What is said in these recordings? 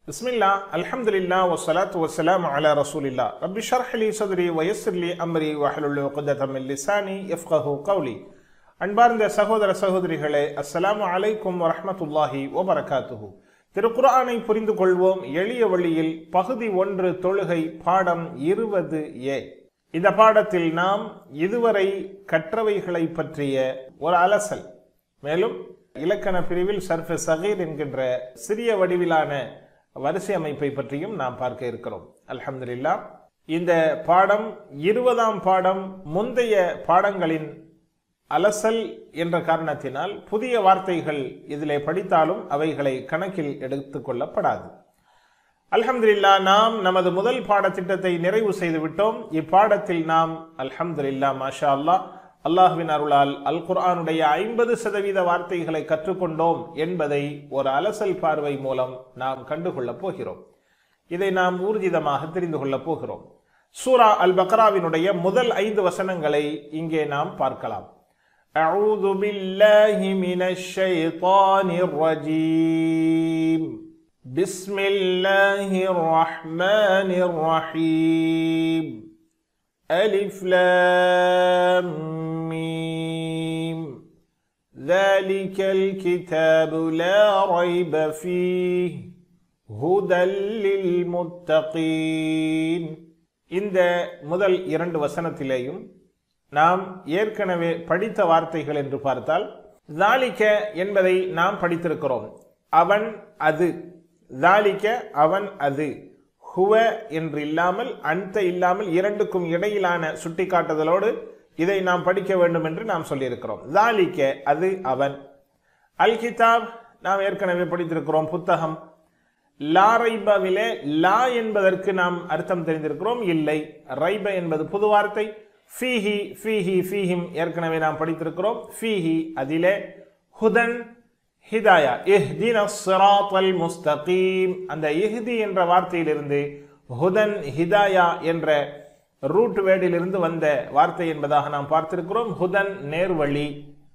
بسم الله الحمد لله والصلاة والسلام على رسول الله رب اشرح لي صدري ويسر لي أمري واحلل عقدة من لساني يفقه قولي அன்பார்ந்த சகோதர சகோதரிகளே அஸ்ஸலாமு அலைக்கும் வரஹ்மத்துல்லாஹி வபரகாத்துஹு திருக்குர்ஆனை புரிந்து கொள்வோம் எளிய வழியில் பகுதி ஒன்று தொழுகை பாடம் இருபது ஏ இந்த பாடத்தில் நாம் இதுவரை கற்றவைகளை பற்றிய ஒரு அலசல் மேலும் இலக்கண பிரிவில் சர்ஃப சகீர் என்கின்ற சிறிய வடிவிலான வரிசை அமைப்பை பற்றியும் நாம் பார்க்க இருக்கிறோம் அல்ஹம்துலில்லாஹ் இந்த பாடம் இருபதாம் பாடம் முந்தைய பாடங்களின் அலசல் என்ற காரணத்தினால் புதிய வார்த்தைகள் இதிலே படித்தாலும் அவைகளை கணக்கில் எடுத்துக்கொள்ளப்படாது அல்ஹம்துலில்லா நாம் நமது முதல் பாடத்திட்டத்தை நிறைவு செய்து விட்டோம் இப்பாடத்தில் நாம் அல்ஹம்துலில்லா மாஷா அல்லாஹ் அல்லாஹுவின் அருளால் அல் குர்ஆனுடைய ஐம்பது சதவீத வார்த்தைகளை கற்றுக்கொண்டோம் என்பதை ஒரு அலசல் பார்வை மூலம் நாம் கண்டுகொள்ளப் போகிறோம் இதை நாம் ஊர்ஜிதமாக தெரிந்து கொள்ளப் போகிறோம் சூரா அல் பக்ராவினுடைய முதல் ஐந்து வசனங்களை இங்கே நாம் பார்க்கலாம் أعوذ بالله من الشيطان الرجيم بسم الله الرحمن الرحيم ألف لام ميم ذلك الكتاب لا ريب فيه هدى للمتقين இந்த முதல் இரண்டு வசனத்திலேயும் நாம் ஏற்கனவே படித்த வார்த்தைகள் என்று பார்த்தால் தாலிக்க என்பதை நாம் படித்திருக்கிறோம் அவன் அது தாலிக்க அவன் அது ஹுவ என்று இல்லாமல் அந்த இல்லாமல் இரண்டுக்கும் இடையிலான சுட்டிக்காட்டுதலோடு இதை நாம் படிக்க வேண்டும் என்று நாம் சொல்லியிருக்கிறோம் தாலிக்க அது அவன் அல் கிதாப் நாம் ஏற்கனவே படித்திருக்கிறோம் புத்தகம் லா ரைபாவிலே லா என்பதற்கு நாம் அர்த்தம் தெரிந்திருக்கிறோம் இல்லை ரைப என்பது புது வார்த்தை ஃபீஹி ஃபீஹி ஃபீஹிம் ஏற்கனவே நாம் படித்திருக்கிறோம் ஃபீஹி அதிலே ஹுதன் ஹிதாயா இஹ்தின சிராத்தல் முஸ்தகீம் அந்த இஹ்தி என்ற வார்த்தையிலிருந்து ஹுதன் ஹிதாயா என்ற ரூட் வேர்டிலிருந்து வந்த வார்த்தை என்பதாக நாம் பார்த்திருக்கிறோம் ஹுதன் நேர்வழி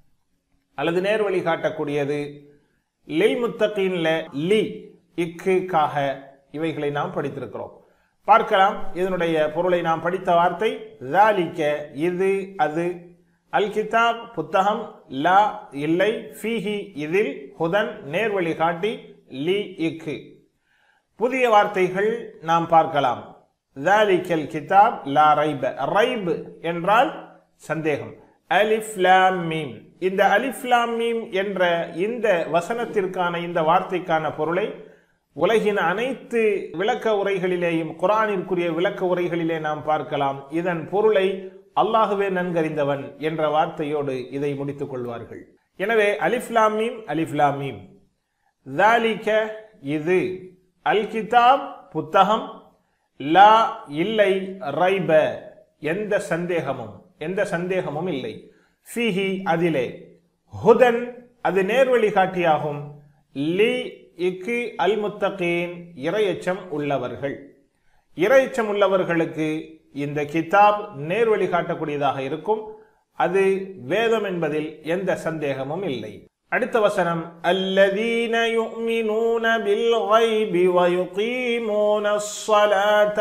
அல்லது நேர்வழி காட்டக்கூடியது லில் முத்தகீன்ல லி இக்குக்காக இவைகளை நாம் படித்திருக்கிறோம் பார்க்கலாம் இதனுடைய பொருளை நாம் படித்த வார்த்தை தாலிக்க இது அது அல் கிதாப் புத்தகம் லா இல்லை ஃபீஹி இதில் ஹுதன் நேர்வழி காட்டி லி இக்கு புதிய வார்த்தைகள் நாம் பார்க்கலாம் தாலிக்கல் கிதாப் லா ரைப ரைப் என்றால் சந்தேகம் அலிஃப் லாம் மீம் இந்த அலிஃப் லாம் மீம் என்ற இந்த வசனத்திற்கான இந்த வார்த்தைக்கான பொருளை உலகின் அனைத்து விளக்க உரைகளிலேயும் குரானிற்குரிய விளக்க உரைகளிலே நாம் பார்க்கலாம் இதன் பொருளை அல்லாஹுவே நன்கறிந்தவன் என்ற வார்த்தையோடு இதை முடித்துக் கொள்வார்கள் எனவே அலிஃப்லாமீம் அலிஃப்லாமீம் தாலிக்க இது அல் கிதாப் புத்தகம் லா இல்லை ரைப எந்த சந்தேகமும் எந்த சந்தேகமும் இல்லை ஃபீஹி அதிலே ஹுதன் அது நேர்வழி காட்டியாகும் லி இக்கு அல் முத்தகீன் இரையச்சம் உள்ளவர்கள் இரையச்சம் உள்ளவர்களுக்கு இந்த கிதாப் நேர்வழி காட்டக்கூடியதாக இருக்கும் அது வேதம் என்பதில் எந்த சந்தேகமும் இல்லை அடுத்த வசனம் அல்லதீன யுமினூன பில் கைபி வயுகீமூன الصلاة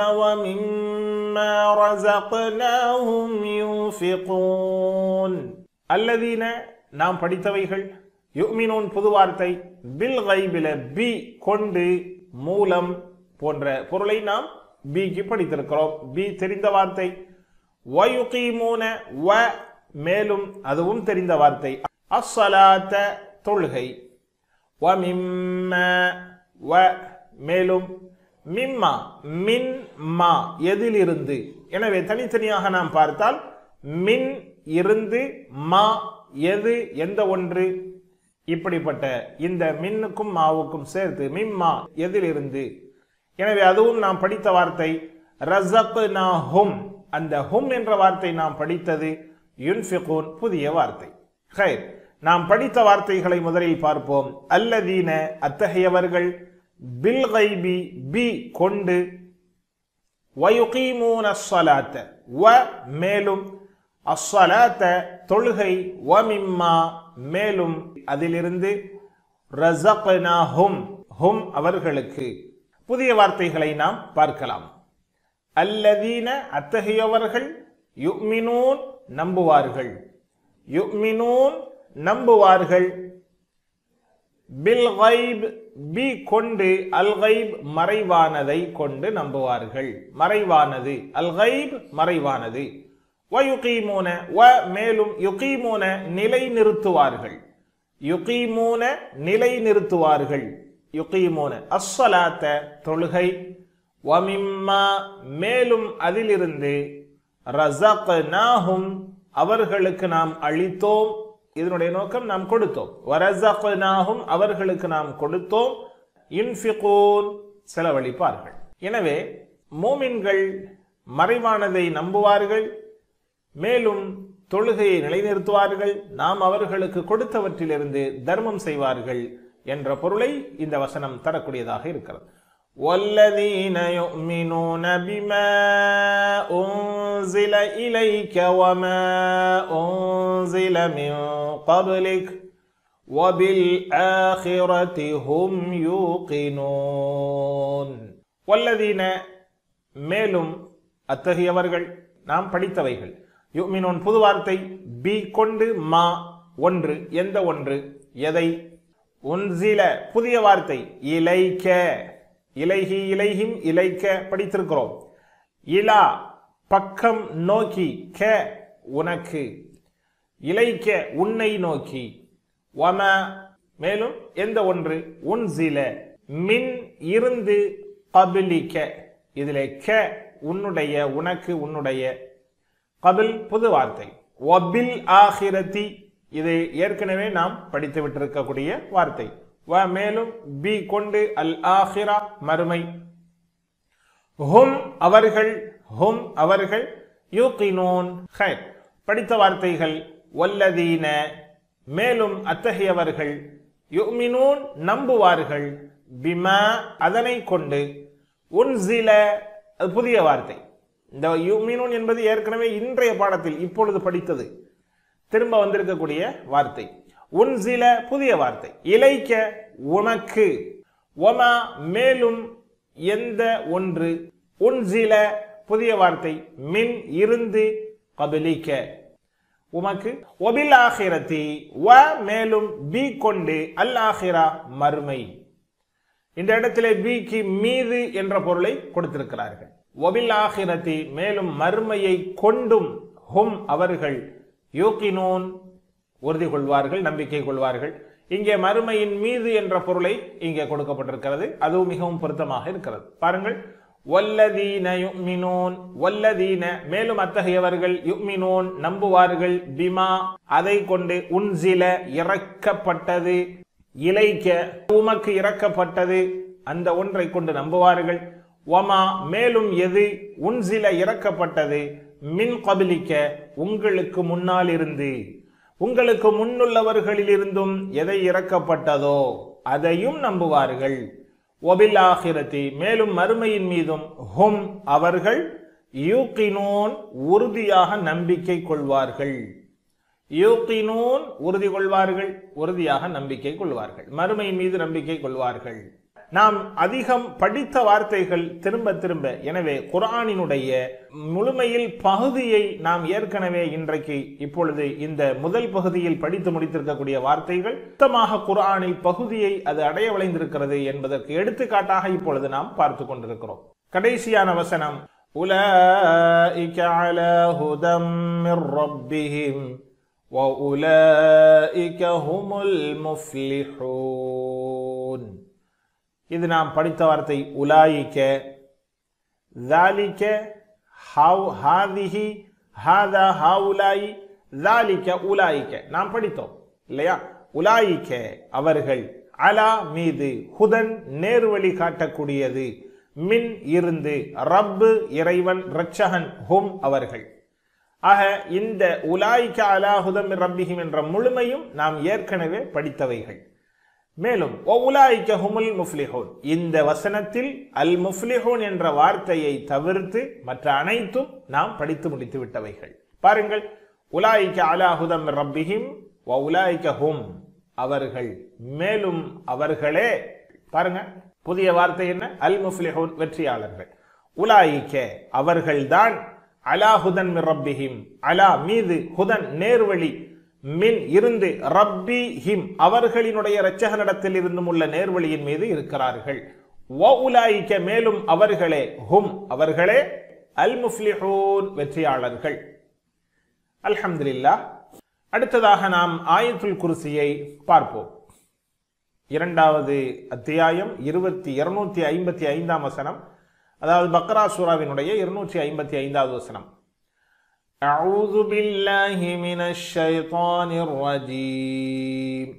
ومما رزقناهم ينفقون அல்லதீன நாம் படித்தவைகள் யுமினூன் புது வார்த்தை பில் கைபில பி கொண்டு மூலம் போன்ற பொருளை நாம் பிக்கு படித்திருக்கிறோம் பி தெரிந்த வார்த்தை வயுகீமூன வ மேலும் அதுவும் தெரிந்த வார்த்தை அஸ்ஸலாத்த தொழுகை வ மிம்ம வ மேலும் மிம்மா மின் மா எதிலிருந்து எனவே தனித்தனியாக நாம் பார்த்தால் மின் இருந்து மா எது எந்த ஒன்று இப்படிப்பட்ட இந்த மின்னுக்கும் மாவுக்கும் சேர்த்து மிம்மா எதிலிருந்து எனவே அதுவும் நாம் படித்த வார்த்தை ரசக் ஹும் அந்த ஹும் என்ற வார்த்தை நாம் படித்தது யுன்ஃபிகூன் புதிய வார்த்தை ஹைர் நாம் படித்த வார்த்தைகளை முதலில் பார்ப்போம் அல்லதீன அத்தகையவர்கள் பில் கைபி பி கொண்டு வயுகீமூன அஸ்ஸலாத்த வ மேலும் அஸ்ஸலாத்த தொழுகை வ மிம்மா மேலும் அதிலிருந்து ரசக்னாஹும் ஹும் அவர்களுக்கு புதிய வார்த்தைகளை நாம் பார்க்கலாம் அல்லதீன அத்தகையவர்கள் யுக்மினூன் நம்புவார்கள் யுக்மினூன் நம்புவார்கள் பில் கைப் பி கொண்டு அல் கைப் மறைவானதை கொண்டு நம்புவார்கள் மறைவானது அல் கைப் மறைவானது வ யுகீமூன வ மேலும் யுகீமூன நிலை நிறுத்துவார்கள் யுகீமூன நிலை நிறுத்துவார்கள் யுகீமூன அஸ்ஸலாத்த தொழுகை வமிம்மா மேலும் அதிலிருந்து ரசக்னாஹும் அவர்களுக்கு நாம் அளித்தோம் இதனுடைய நோக்கம் நாம் கொடுத்தோம் வரசக்னாஹும் அவர்களுக்கு நாம் கொடுத்தோம் இன்ஃபிகூன் செலவழிப்பார்கள் எனவே மோமின்கள் மறைவானதை நம்புவார்கள் மேலும் தொழுகையை நிலைநிறுத்துவார்கள் நாம் அவர்களுக்கு கொடுத்தவற்றிலிருந்து தர்மம் செய்வார்கள் என்ற பொருளை இந்த வசனம் தரக்கூடியதாக இருக்கிறது والذين يؤمنون بما أنزل إليك وما أنزل من قبلك وبالآخرة هم يوقنون والذين மேலும் அத்தகையவர்கள் நாம் படித்தவைகள் யுமினோன் புது வார்த்தை பி கொண்டு மா ஒன்று எந்த ஒன்று எதை உன்சில புதிய வார்த்தை இலைக்க இலைஹி இலைஹிம் இலைக்க படித்திருக்கிறோம் இலா பக்கம் நோக்கி க உனக்கு இலைக்க உன்னை நோக்கி வம மேலும் எந்த ஒன்று உன்சில மின் இருந்து கபிலிக்க இதிலே க உன்னுடைய உனக்கு உன்னுடைய கபில் புது வார்த்தை ஒபில் ஆகிரதி இது ஏற்கனவே நாம் படித்து விட்டிருக்கக்கூடிய வார்த்தை வ மேலும் பி கொண்டு அல் ஆஹிரா மறுமை ஹும் அவர்கள் ஹும் அவர்கள் யூகினூன் ஹைர் படித்த வார்த்தைகள் வல்லதீன மேலும் அத்தகையவர்கள் யுமினூன் நம்புவார்கள் பிமா அதனை கொண்டு உன்சில அது புதிய வார்த்தை இந்த யுமினூன் என்பது ஏற்கனவே இன்றைய பாடத்தில் இப்பொழுது படித்தது திரும்ப வந்திருக்கக்கூடிய வார்த்தை உன் சில புதிய வார்த்தை இலைக்க உனக்கு ஒமா மேலும் எந்த ஒன்று உன் சில புதிய வார்த்தை மின் இருந்து கபிலிக்க உமக்கு ஒபில் ஆகிரத்தி வ மேலும் பி கொண்டு அல் ஆகிரா மறுமை இந்த இடத்திலே பிக்கு மீது என்ற பொருளை கொடுத்திருக்கிறார்கள் ஒபில் ஆகிரத்தி மேலும் மறுமையை கொண்டும் ஹும் அவர்கள் யூகினோன் உறுதி கொள்வார்கள் நம்பிக்கை கொள்வார்கள் இங்கே மறுமையின் மீது என்ற பொருளை இங்கே கொடுக்கப்பட்டிருக்கிறது அதுவும் மிகவும் பொருத்தமாக இருக்கிறது பாருங்கள் வல்லதீன யுக்மினூன் வல்லதீன மேலும் அத்தகையவர்கள் யுக்மினூன் நம்புவார்கள் பிமா அதை கொண்டு உன்சில இறக்கப்பட்டது இலைக்க உமக்கு இறக்கப்பட்டது அந்த ஒன்றை கொண்டு நம்புவார்கள் ஒமா மேலும் எது உன்சில இறக்கப்பட்டது மின் கபிலிக்க உங்களுக்கு முன்னால் இருந்து உங்களுக்கு முன்னுள்ளவர்களிலிருந்தும் எதை இறக்கப்பட்டதோ அதையும் நம்புவார்கள் ஒபில் ஆகிரத்தி மேலும் மறுமையின் மீதும் ஹும் அவர்கள் யூகினோன் உறுதியாக நம்பிக்கை கொள்வார்கள் யூகினூன் உறுதி கொள்வார்கள் உறுதியாக நம்பிக்கை கொள்வார்கள் மறுமையின் மீது நம்பிக்கை கொள்வார்கள் நாம் அதிகம் படித்த வார்த்தைகள் திரும்ப திரும்ப எனவே குரானினுடைய முழுமையில் பகுதியை நாம் ஏற்கனவே இன்றைக்கு இப்பொழுது இந்த முதல் பகுதியில் படித்து முடித்திருக்கக்கூடிய வார்த்தைகள் மொத்தமாக குரானில் பகுதியை அது அடைய விளைந்திருக்கிறது என்பதற்கு எடுத்துக்காட்டாக இப்பொழுது நாம் பார்த்து கொண்டிருக்கிறோம் கடைசியான வசனம் உலஇக அலா ஹுதம் மிர் ரப்பிஹிம் وأولئك هم المفلحون இது நாம் படித்த வார்த்தை உலாயிக்க ذلك ஹவ் ஹாதிஹி ஹாதா ஹாவுலாயி ذلك உலாயிக்க நாம் படித்தோம் இல்லையா உலாயிக்க அவர்கள் அலா மீது ஹுதன் நேர்வழி காட்டக்கூடியது மின் இருந்து ரப்பு இறைவன் ரட்சகன் ஹும் அவர்கள் ஆக இந்த உலாய்க்க அலாஹுதம் ரப்பிஹிம் என்ற முழுமையும் நாம் ஏற்கனவே படித்தவைகள் மேலும் உலாய்க்க ஹுமுல் முஃப்லிஹூன் இந்த வசனத்தில் அல் முஃப்லிஹூன் என்ற வார்த்தையை தவிர்த்து மற்ற அனைத்தும் நாம் படித்து முடித்து விட்டவைகள் பாருங்கள் உலாய்க்க அலாஹுதம் ரப்பிஹிம் உலாய்க்க ஹும் அவர்கள் மேலும் அவர்களே பாருங்க புதிய வார்த்தை என்ன அல் முஃப்லிஹூன் வெற்றியாளர்கள் உலாயிக்க அவர்கள்தான் அலா ஹுதன் மின் ரப்பிஹிம் அலா மீது ஹுதன் நேர்வழி மின் இருந்து ரப்பி ஹிம் அவர்களினுடைய இரட்சகனிடத்தில் இருந்தும் உள்ள நேர்வழியின் மீது இருக்கிறார்கள் வ உலாயிக்க மேலும் அவர்களே ஹும் அவர்களே அல் முஃப்லிஹூன் வெற்றியாளர்கள் அல்ஹம்துலில்லாஹ் அடுத்ததாக நாம் ஆயத்துல் குர்சியை பார்ப்போம் இரண்டாவது அத்தியாயம் இருபத்தி இருநூத்தி ஐம்பத்தி ஐந்தாம் வசனம் அதாவது பக்ரா சூராவினுடைய இருநூற்றி ஐம்பத்தி ஐந்தாவது வசனம் أعوذ بالله من الشيطان الرجيم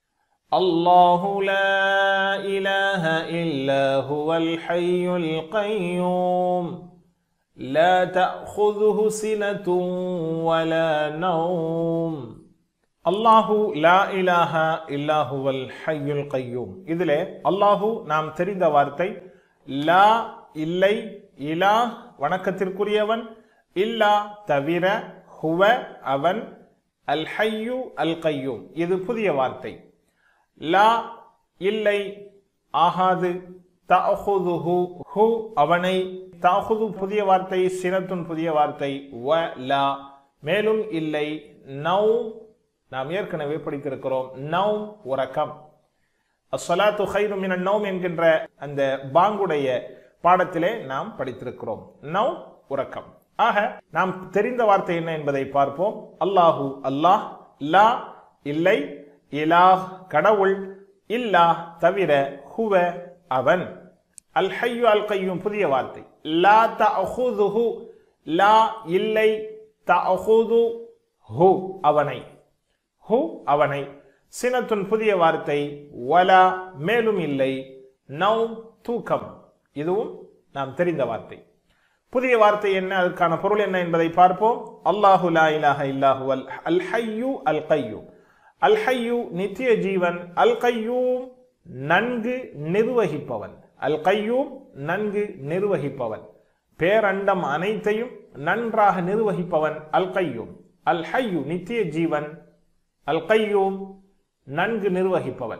الله لا إله إلا هو الحي القيوم لا تأخذه سنة ولا نوم அல்லாஹு லா இலாஹ இல்லாஹுவல் ஹய்யுல் கையூம் இதிலே அல்லாஹு நாம் தெரிந்த வார்த்தை லா இல்லை இலா வணக்கத்திற்குரியவன் இல்லா தவிர ஹுவ அவன் அல் ஹய்யு அல் கையூம் இது புதிய வார்த்தை லா இல்லை ஆகாது தஅஹுதுஹு ஹு அவனை தஅஹுது புதிய வார்த்தை சினத்துன் புதிய வார்த்தை வ லா மேலும் இல்லை நௌ நாம் ஏற்கனவே படித்திருக்கிறோம் நௌம் உறக்கம் அஸ்ஸலாத்து ஹைரு மின நௌம் என்கின்ற அந்த பாங்குடைய பாடத்திலே நாம் படித்திருக்கிறோம் நௌ உறக்கம் ஆக நாம் தெரிந்த வார்த்தை என்ன என்பதை பார்ப்போம் அல்லாஹு அல்லாஹ் லா இல்லை இலாஹ் கடவுள் இல்லா தவிர ஹுவ அவன் அல் ஹய்யு அல் கையும் புதிய வார்த்தை லா தஅஹுதுஹு லா இல்லை தஅஹுது ஹு அவனை ஹு அவனை சினத்துன் புதிய வார்த்தை வலா மேலும் இல்லை நௌ தூக்கம் இதுவும் நாம் தெரிந்த வார்த்தை புதிய வார்த்தை என்ன அதற்கான பொருள் என்ன என்பதை பார்ப்போம் அல்லாஹு லா இலாஹ இல்லாஹு அல் அல் ஹய்யு அல் கையூ அல் ஹய்யு நித்திய ஜீவன் அல் கையூம் நன்கு நிர்வகிப்பவன் அல் கையூம் நன்கு நிர்வகிப்பவன் பேரண்டம் அனைத்தையும் நன்றாக நிர்வகிப்பவன் அல் கையூம் அல் ஹய்யு நித்திய ஜீவன் அல் கையூம் நன்கு நிர்வகிப்பவன்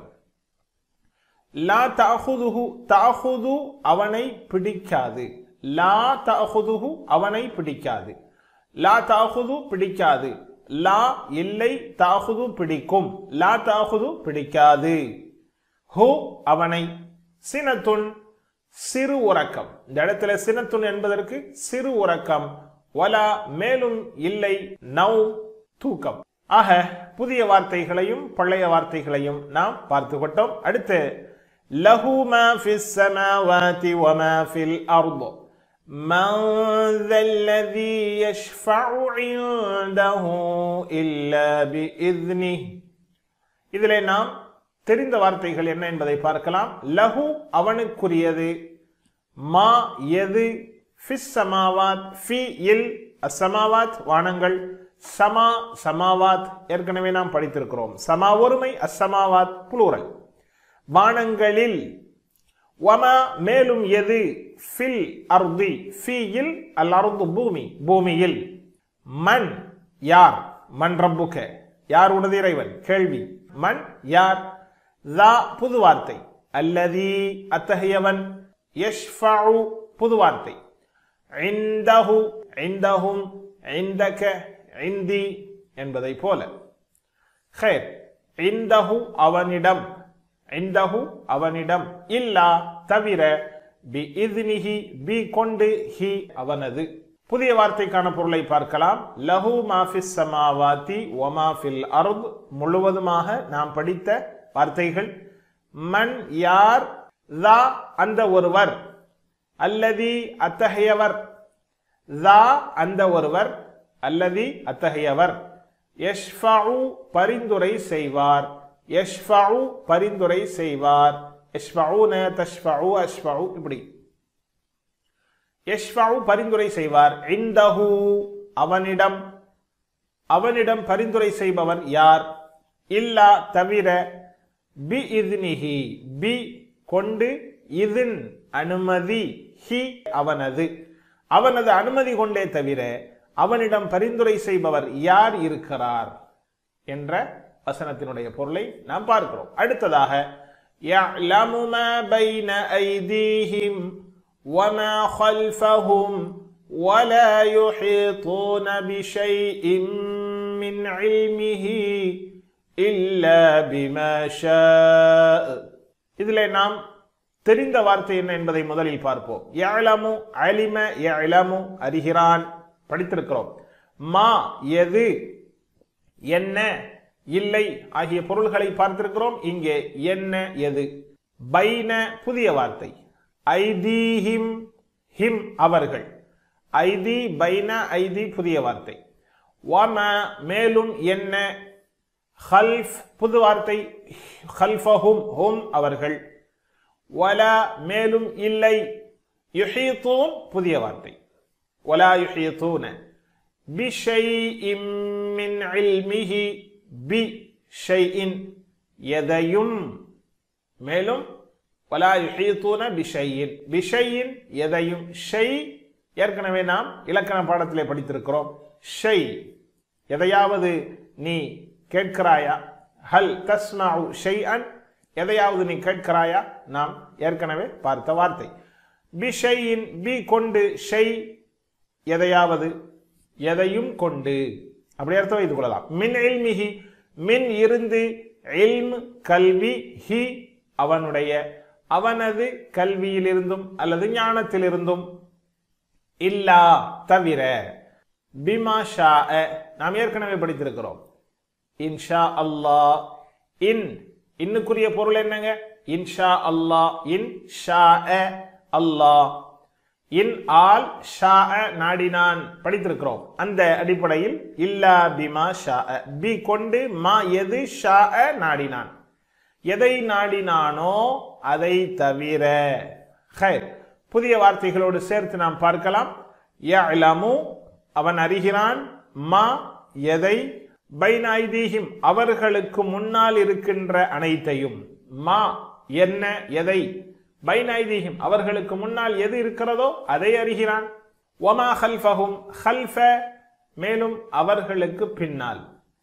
லா தஅஹுதுஹு தஅஹுது அவனை பிடிக்காது லா தஅஹுதுஹு அவனை பிடிக்காது லா தஅஹுது பிடிக்காது லா இல்லை தஅஹுது பிடிக்கும் லா தஅஹுது பிடிக்காது ஹு அவனை சினத்துன் சிறு உறக்கம் இந்த இடத்துல சினத்துன் என்பதற்கு சிறு உறக்கம் வலா மேலும் இல்லை நௌ தூக்கம் ஆக புதிய வார்த்தைகளையும் பழைய வார்த்தைகளையும் நாம் பார்த்து கொண்டோம் அடுத்து லஹு மா ஃபிஸ் ஸமாவாதி வ மா ஃபில் அர்ض் من ذا الذي يشفع عنده إلا بإذنه இதிலே நாம் தெரிந்த வார்த்தைகள் என்ன என்பதை பார்க்கலாம் லஹு அவனுக்குரியது மா எது ஃபிஸ் சமாவாத் ஃபி இல் அசமாவாத் வானங்கள் சமா சமாவாத் ஏற்கனவே நாம் படித்திருக்கிறோம் சமா ஒருமை அசமாவாத் புளூரல் வானங்களில் வமா மேலும் எது ஃபில் அர்தி ஃபீயில் அல் அர்து பூமி பூமியில் மண் யார் மண் ரப்புக்க யார் உனது இறைவன் கேள்வி மண் யார் தா புது வார்த்தை அல்லதி அத்தகையவன் யஷ்ஃபஉ புது வார்த்தை இந்தஹு இந்தஹும் இந்தக இந்தி என்பதை போல ஹேர் இந்தஹு அவனிடம் இந்தஹு அவனிடம் இல்லா தவிர பி இத்னிஹி பி கொண்டு ஹி அவனது புதிய வார்த்தைக்கான பொருளை பார்க்கலாம் லஹு மாஃபிஸ் சமாவாதி ஒமா ஃபில் அர்த் முழுவதுமாக நாம் படித்த வார்த்தைகள் மன் யார் தா அந்த ஒருவர் அல்லதி அத்தகையவர் தா அந்த ஒருவர் அல்லதி அத்தகையவர் யஷ்ஃபஉ பரிந்துரை செய்வார் யஷ்ஃபஉ பரிந்துரை செய்வார் யஷ்ஃபஉன தஷ்ஃபஉ அஷ்ஃபஉ இப்படி யஷ்ஃபஉ பரிந்துரை செய்வார் இந்தஹு அவனிடம் அவனிடம் பரிந்துரை செய்பவர் யார் இல்லா தவிர பி இத்னிஹி பி கொண்டு இதின் அனுமதி ஹி அவனது அவனது அனுமதி கொண்டே தவிர அவனிடம் பரிந்துரை செய்பவர் யார் இருக்கிறார் என்ற வசனத்தினுடைய பொருளை நாம் பார்க்கிறோம் அடுத்ததாக يعلم ما بين أيديهم وما خلفهم ولا يحيطون بشيء من علمه إلا بما شاء இதிலே நாம் தெரிந்த வார்த்தை என்ன என்பதை முதலில் பார்ப்போம் யஅலமு அலிம யஅலமு அறிகிறான் படித்திருக்கிறோம் மா எது என்ன இல்லை ஆகிய பொருள்களை பார்த்திருக்கிறோம் இங்கே என்ன எது பைன புதிய வார்த்தை ஐதீஹிம் ஹிம் அவர்கள் ஐதி பைன ஐதி புதிய வார்த்தை வம மேலும் என்ன ஹல்ஃப் புது வார்த்தை ஹல்ஃபஹும் ஹும் அவர்கள் வலா மேலும் இல்லை யுஹீத்தூன் புதிய வார்த்தை வலா யுஹீத்தூன பிஷைஇம் மின் இல்மிஹி பி ஷைஇன் எதையும் மேலும் வலா யுஹீத்தூன பிஷையின் பிஷையின் எதையும் ஷை ஏற்கனவே நாம் இலக்கண பாடத்திலே படித்திருக்கிறோம் ஷை எதையாவது நீ கேட்கிறாயா ஹல் தஸ்மாஉ ஷைஅன் எதையாவது நீ கேட்கிறாயா நாம் ஏற்கனவே பார்த்த வார்த்தை பிஷையின் பி கொண்டு ஷை எதையாவது எதையும் கொண்டு அப்படி அர்த்தம் வைத்துக் கொள்ளலாம் மின் இல்மிஹி மின் இருந்து இல்ம் கல்வி ஹி அவனுடைய அவனது கல்வியிலிருந்தும் அல்லது ஞானத்திலிருந்தும் இல்லா தவிர பிமா ஷா நாம் ஏற்கனவே படித்திருக்கிறோம் இன்ஷா அல்லாஹ் இன் இன்னுக்குரிய பொருள் என்னங்க இன்ஷா அல்லாஹ் இன் ஷா அல்லாஹ் இன் ஆல் ஷா நாடினான் படித்திருக்கிறோம் அந்த அடிப்படையில் இல்லா பிமா ஷா பி கொண்டு மா எது ஷா நாடினான் எதை நாடினானோ அதை தவிர ஹைர் புதிய வார்த்தைகளோடு சேர்த்து நாம் பார்க்கலாம் யஅலமு அவன் அறிகிறான் மா எதை பைனாய்தீஹிம் அவர்களுக்கு முன்னால் இருக்கின்ற அனைத்தையும் மா என்ன எதை பைனாய்தீஹிம் அவர்களுக்கு முன்னால் எது இருக்கிறதோ அதை அறிகிறான் ஒமா ஹல்ஃபஹும் ஹல்ஃப மேலும் அவர்களுக்கு பின்னால்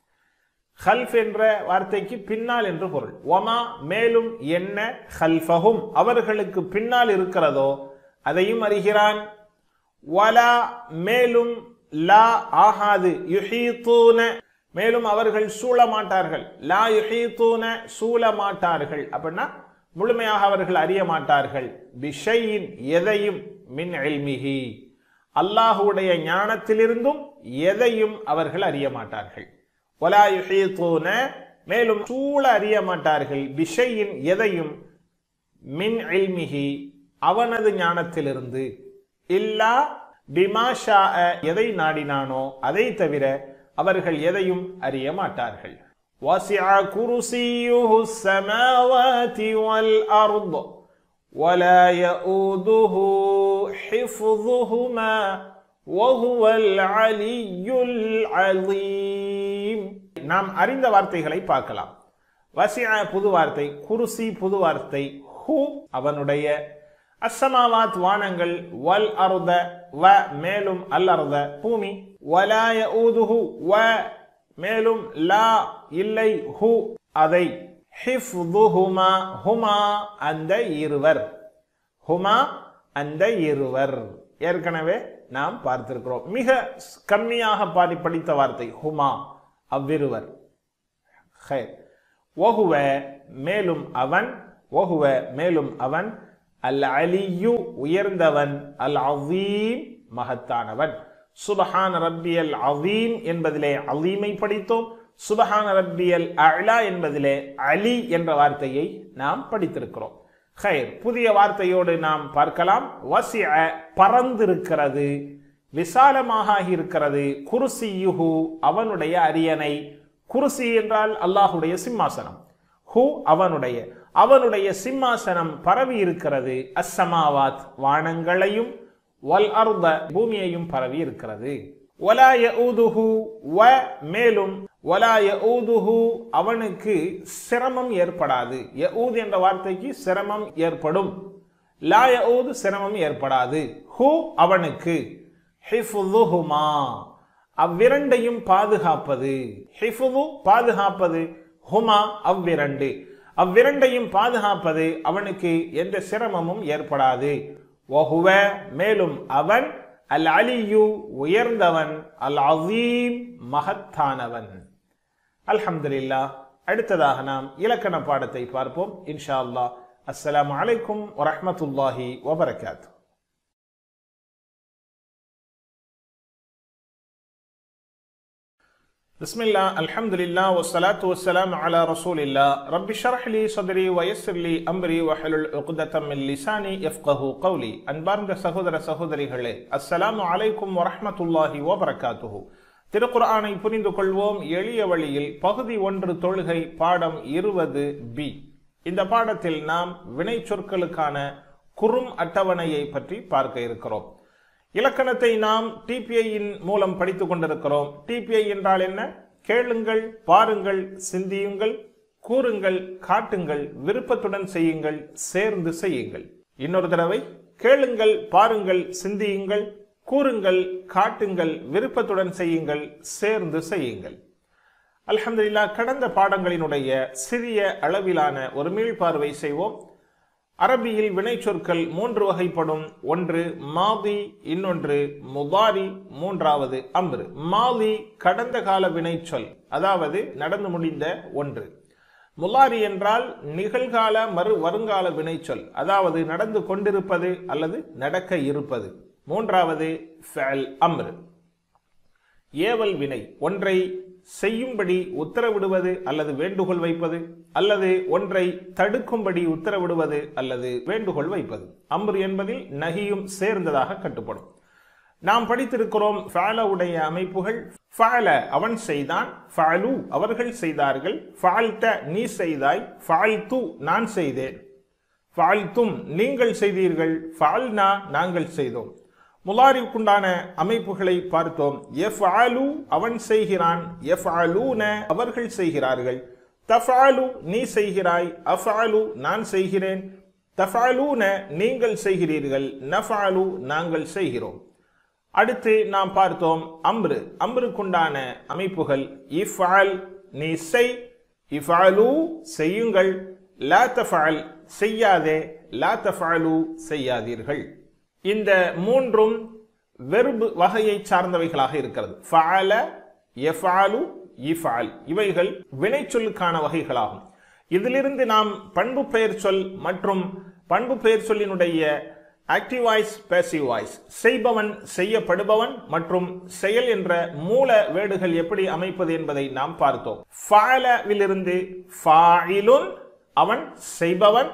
ஹல்ஃப் என்ற வார்த்தைக்கு பின்னால் என்று பொருள் ஒமா மேலும் என்ன ஹல்ஃபஹும் அவர்களுக்கு பின்னால் இருக்கிறதோ அதையும் அறிகிறான் வலா மேலும் லா ஆகாது யுஹீத்தூன மேலும் அவர்கள் சூழ மாட்டார்கள் லா யுஹீத்தூன சூழ மாட்டார்கள் அப்படின்னா முழுமையாக அவர்கள் அறிய மாட்டார்கள் பிஷையின் எதையும் மின் இல்மிஹி அல்லாஹுடைய ஞானத்திலிருந்தும் எதையும் அவர்கள் அறிய மாட்டார்கள் ஒலா யுஹீத்தூன மேலும் சூழ அறிய மாட்டார்கள் பிஷையின் எதையும் மின் இல்மிஹி அவனது ஞானத்திலிருந்து இல்லா பிமாஷா எதை நாடினானோ அதை தவிர அவர்கள் எதையும் அறிய மாட்டார்கள் وسع كرسيه السماوات والأرض ولا يؤوده حفظهما وهو العلي العظيم நாம் அறிந்த வார்த்தைகளை பார்க்கலாம் வசிஅ புது வார்த்தை குருசி புது வார்த்தை ஹு அவனுடைய அஸ்ஸமாவாத் வானங்கள் வல் அருத வ மேலும் அல் அருத பூமி வலாய ஊதுஹு வ மேலும் லா இல்லை ஹு அதை ஹிஃப்துஹுமா ஹுமா அந்த இருவர் ஹுமா அந்த இருவர் ஏற்கனவே நாம் பார்த்திருக்கிறோம் மிக கம்மியாக பாடி படித்த வார்த்தை ஹுமா அவ்விருவர் ஹைர் ஒஹுவ மேலும் அவன் ஒஹுவ மேலும் அவன் அல் அலியு உயர்ந்தவன் அல் அதீம் மகத்தானவன் சுபஹான் ரப்பியல் அதீம் என்பதிலே அலீமை படித்தோம் சுபஹான் ரப்பியல் அலா என்பதிலே அலி என்ற வார்த்தையை நாம் படித்திருக்கிறோம் ஹைர் புதிய வார்த்தையோடு நாம் பார்க்கலாம் வசிஅ பறந்திருக்கிறது விசாலமாக இருக்கிறது குருசியுஹு அவனுடைய அரியணை குருசி என்றால் அல்லாஹுடைய சிம்மாசனம் ஹு அவனுடைய அவனுடைய சிம்மாசனம் பரவி இருக்கிறது அஸ்ஸமாவாத் வானங்களையும் வல் அர்த பூமியையும் பரவி இருக்கிறது வலா யஊதுஹு வ மேலும் வலா யஊதுஹு அவனுக்கு சிரமம் ஏற்படாது யஊத் என்ற வார்த்தைக்கு சிரமம் ஏற்படும் லா யஊது சிரமம் ஏற்படாது ஹு அவனுக்கு ஹிஃபுதுஹுமா அவ்விரண்டையும் பாதுகாப்பது ஹிஃபுது பாதுகாப்பது ஹுமா அவ்விரண்டு அவ்விரண்டையும் பாதுகாப்பது அவனுக்கு எந்த சிரமமும் ஏற்படாது வஹுவ மேலும் அவன் அல் அலியு உயர்ந்தவன் அல் அசீம் மகத்தானவன் அல்ஹம்துலில்லா அடுத்ததாக நாம் இலக்கண பாடத்தை பார்ப்போம் இன்ஷா அல்லாஹ் அஸ்ஸலாமு அலைக்கும் வரஹ்மத்துல்லாஹி வபரகாத்து بسم الله الحمد لله والصلاة والسلام على رسول الله رب اشرح لي صدري ويسر لي أمري واحلل عقدة من لساني يفقه قولي அன்பார்ந்த சகோதர சகோதரிகளே அஸ்ஸலாமு அலைக்கும் வரஹ்மத்துல்லாஹி வபரகாத்துஹு திருக்குர்ஆனை புரிந்து கொள்வோம் எளிய வழியில் பகுதி ஒன்று தொழுகை பாடம் இருபது பி இந்த பாடத்தில் நாம் வினை சொற்களுக்கான குறும் அட்டவணையை பற்றி பார்க்க இருக்கிறோம் இலக்கணத்தை நாம் டிபிஐயின் மூலம் படித்துக் கொண்டிருக்கிறோம் டிபிஐ என்றால் என்ன கேளுங்கள் பாருங்கள் சிந்தியுங்கள் கூறுங்கள் காட்டுங்கள் விருப்பத்துடன் செய்யுங்கள் சேர்ந்து செய்யுங்கள் இன்னொரு தடவை கேளுங்கள் பாருங்கள் சிந்தியுங்கள் கூறுங்கள் காட்டுங்கள் விருப்பத்துடன் செய்யுங்கள் சேர்ந்து செய்யுங்கள் அல்ஹம்துலில்லாஹ் கடந்த பாடங்களினுடைய சிறிய அளவிலான ஒரு மீள்பார்வை செய்வோம் அரபியில் வினைச்சொற்கள் மூன்று வகைப்படும் ஒன்று மாதி இன்னொன்று முதாரி மூன்றாவது அம்ரு மாதி கடந்த கால வினைச்சொல் அதாவது நடந்து முடிந்த ஒன்று முலாரி என்றால் நிகழ்கால மறு வருங்கால வினைச்சொல் அதாவது நடந்து கொண்டிருப்பது அல்லது நடக்க இருப்பது மூன்றாவது ஃபஅல் அம்ரு ஏவல் வினை ஒன்றை செய்யும்படி உத்தரவிடுவது அல்லது வேண்டுகோள் வைப்பது அல்லது ஒன்றை தடுக்கும்படி உத்தரவிடுவது அல்லது வேண்டுகோள் வைப்பது அம்ரு என்பதில் நகியும் சேர்ந்ததாக கட்டுப்படும் நாம் படித்திருக்கிறோம் உடைய அமைப்புகள் ஃபால அவன் செய்தான் ஃபாலு அவர்கள் செய்தார்கள் ஃபால்ட நீ செய்தாய் ஃபால்து நான் செய்தேன் ஃபால்தும் நீங்கள் செய்தீர்கள் ஃபால்னா நாங்கள் செய்தோம் முலாரிக்குண்டான அமைப்புகளை பார்த்தோம் எஃப் ஆலு அவன் செய்கிறான் எஃப் ஆலூன அவர்கள் செய்கிறார்கள் தஃபாலு நீ செய்கிறாய் அஃபாலு நான் செய்கிறேன் தஃபாலூன நீங்கள் செய்கிறீர்கள் நஃபாலு நாங்கள் செய்கிறோம் அடுத்து நாம் பார்த்தோம் அம்ரு அம்ருக்குண்டான அமைப்புகள் இஃபால் நீ செய் இஃபாலு செய்யுங்கள் லா தஃபால் செய்யாதே லா தஃபாலு செய்யாதீர்கள் இந்த மூன்றும் வெர்பு வகையை சார்ந்தவைகளாக இருக்கிறது ஃபஅல எஃபாலு இஃபால் இவைகள் வினைச்சொல்லுக்கான வகைகளாகும் இதிலிருந்து நாம் பண்பு பெயர் சொல் மற்றும் பண்பு பெயர் சொல்லினுடைய ஆக்டிவ் வாய்ஸ் பேசிவ் வாய்ஸ் செய்பவன் செய்யப்படுபவன் மற்றும் செயல் என்ற மூல வேடுகள் எப்படி அமைப்பது என்பதை நாம் பார்த்தோம் ஃபாலவிலிருந்து ஃபாயிலுன் அவன் செய்பவன்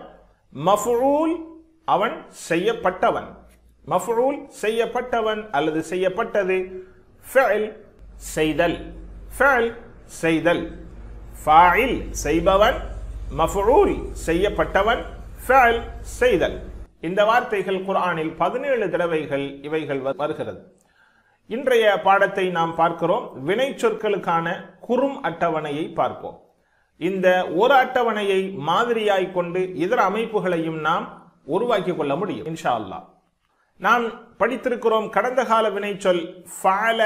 மஃபூல் அவன் செய்யப்பட்டவன் மஃபூல் செய்யப்பட்டவன் அல்லது செய்யப்பட்டது ஃபெல் செய்தல் ஃபெல் செய்தல் ஃபாயில் செய்பவன் மஃபூல் செய்யப்பட்டவன் ஃபெல் செய்தல் இந்த வார்த்தைகள் குர்ஆனில் பதினேழு தடவைகள் இவைகள் வருகிறது இன்றைய பாடத்தை நாம் பார்க்கிறோம் வினை சொற்களுக்கான குறும் அட்டவணையை பார்ப்போம் இந்த ஒரு அட்டவணையை மாதிரியாய் கொண்டு இதர அமைப்புகளையும் நாம் உருவாக்கி கொள்ள முடியும் இன்ஷா அல்லாஹ் நாம் படித்திருக்கிறோம் கடந்த கால வினைச்சொல் ஃபால